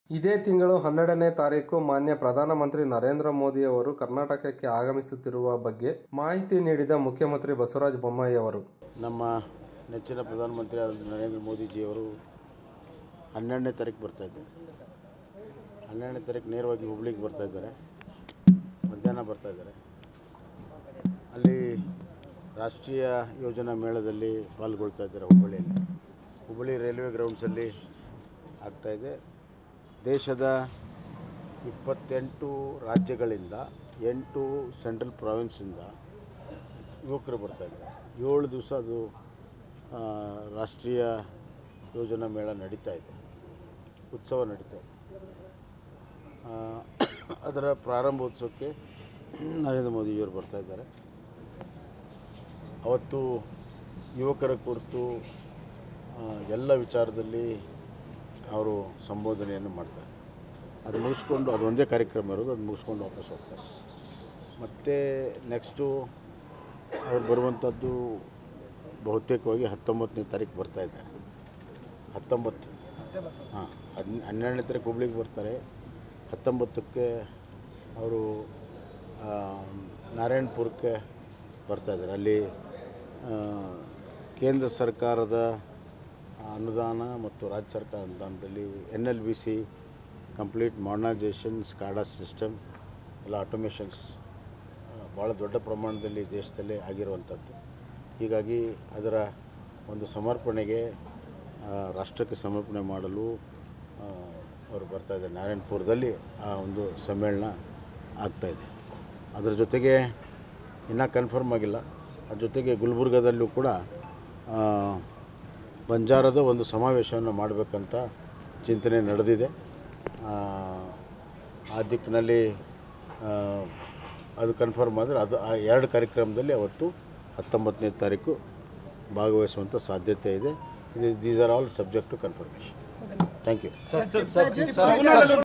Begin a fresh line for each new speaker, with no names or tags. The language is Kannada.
ಇದೇ ತಿಂಗಳು ಹನ್ನೆರಡನೇ ತಾರೀಕು ಮಾನ್ಯ ಪ್ರಧಾನಮಂತ್ರಿ ನರೇಂದ್ರ ಮೋದಿ ಅವರು ಕರ್ನಾಟಕಕ್ಕೆ ಆಗಮಿಸುತ್ತಿರುವ ಬಗ್ಗೆ ಮಾಹಿತಿ ನೀಡಿದ ಮುಖ್ಯಮಂತ್ರಿ ಬಸವರಾಜ ಬೊಮ್ಮಾಯಿ ಅವರು
ನಮ್ಮ ನೆಚ್ಚಿನ ಪ್ರಧಾನಮಂತ್ರಿ ಆದ ನರೇಂದ್ರ ಮೋದಿಜಿಯವರು ಹನ್ನೆರಡನೇ ತಾರೀಕು ಬರ್ತಾ ಇದ್ದಾರೆ ಹನ್ನೆರಡನೇ ತಾರೀಕು ನೇರವಾಗಿ ಹುಬ್ಳಿಗೆ ಬರ್ತಾ ಇದ್ದಾರೆ ಮಧ್ಯಾಹ್ನ ಬರ್ತಾ ಇದ್ದಾರೆ ಅಲ್ಲಿ ರಾಷ್ಟ್ರೀಯ ಯೋಜನಾ ಮೇಳದಲ್ಲಿ ಪಾಲ್ಗೊಳ್ತಾ ಇದ್ದಾರೆ ಹುಬ್ಬಳ್ಳಿಯಲ್ಲಿ ಹುಬ್ಬಳ್ಳಿ ರೈಲ್ವೆ ಗ್ರೌಂಡ್ಸಲ್ಲಿ ಆಗ್ತಾಯಿದೆ ದೇಶದ ಇಪ್ಪತ್ತೆಂಟು ರಾಜ್ಯಗಳಿಂದ ಎಂಟು ಸೆಂಟ್ರಲ್ ಪ್ರಾವಿನ್ಸಿಂದ ಯುವಕರು ಬರ್ತಾ ಇದ್ದಾರೆ ಏಳು ದಿವಸ ಅದು ಆ, ರಾಷ್ಟ್ರೀಯ ಯೋಜನಾ ಮೇಳ ನಡೀತಾ ಇದೆ ಉತ್ಸವ ನಡೀತಾ ಇದೆ ಆ, ಅದರ ಪ್ರಾರಂಭೋತ್ಸವಕ್ಕೆ ನರೇಂದ್ರ ಮೋದಿಯವರು ಬರ್ತಾ ಇದ್ದಾರೆ ಅವತ್ತು ಯುವಕರ ಕುರಿತು ಆ, ಎಲ್ಲ ವಿಚಾರದಲ್ಲಿ ಅವರು ಸಂಬೋಧನೆಯನ್ನು ಮಾಡ್ತಾರೆ ಅದು ಮುಗಿಸ್ಕೊಂಡು ಅದು ಒಂದೇ ಕಾರ್ಯಕ್ರಮ ಇರೋದು ಅದು ಮುಗಿಸ್ಕೊಂಡು ವಾಪಸ್ ಹೋಗ್ತಾರೆ ಮತ್ತು ನೆಕ್ಸ್ಟು ಅವ್ರು ಬರುವಂಥದ್ದು ಬಹುತೇಕವಾಗಿ ಹತ್ತೊಂಬತ್ತನೇ ತಾರೀಕು ಬರ್ತಾ ಇದ್ದಾರೆ ಹತ್ತೊಂಬತ್ತು ಹಾಂ ಹದ್ ಹನ್ನೆರಡನೇ ತಾರೀಕು ಹುಬ್ಳಿಗೆ ಬರ್ತಾರೆ ಹತ್ತೊಂಬತ್ತಕ್ಕೆ ಅವರು ಆ, ನಾರಾಯಣಪುರಕ್ಕೆ ಬರ್ತಾ ಇದ್ದಾರೆ ಅಲ್ಲಿ ಆ, ಕೇಂದ್ರ ಸರ್ಕಾರದ ಅನುದಾನ ಮತ್ತು ರಾಜ್ಯ ಸರ್ಕಾರ ಅನುದಾನದಲ್ಲಿ N L B C complete modernisation SCADA system ಎಲ್ಲ ಆಟೋಮೇಷನ್ಸ್ ಭಾಳ ದೊಡ್ಡ ಪ್ರಮಾಣದಲ್ಲಿ ದೇಶದಲ್ಲೇ ಆಗಿರುವಂಥದ್ದು ಹೀಗಾಗಿ ಅದರ ಒಂದು ಸಮರ್ಪಣೆಗೆ ಆ, ರಾಷ್ಟ್ರಕ್ಕೆ ಸಮರ್ಪಣೆ ಮಾಡಲು ಆ, ಅವರು ಬರ್ತಾ ಇದ್ದಾರೆ ನಾರಾಯಣಪುರದಲ್ಲಿ ಆ ಒಂದು ಸಮ್ಮೇಳನ ಆಗ್ತಾಯಿದೆ ಅದರ ಜೊತೆಗೆ ಇನ್ನೂ ಕನ್ಫರ್ಮ್ ಆಗಿಲ್ಲ ಅದ್ರ ಜೊತೆಗೆ ಗುಲ್ಬರ್ಗದಲ್ಲೂ ಕೂಡ ಆ, ಬಂಜಾರದ ಒಂದು ಸಮಾವೇಶವನ್ನು ಮಾಡಬೇಕಂತ ಚಿಂತನೆ ನಡೆದಿದೆ ಆ, ಆ ದಿಕ್ಕಿನಲ್ಲಿ ಆ, ಅದು ಕನ್ಫರ್ಮ್ ಆದರೆ ಅದು ಆ ಎರಡು ಕಾರ್ಯಕ್ರಮದಲ್ಲಿ ಅವತ್ತು ಹತ್ತೊಂಬತ್ತನೇ ತಾರೀಕು ಭಾಗವಹಿಸುವಂಥ ಸಾಧ್ಯತೆ ಇದೆ ಇದು these are all subject to confirmation thank you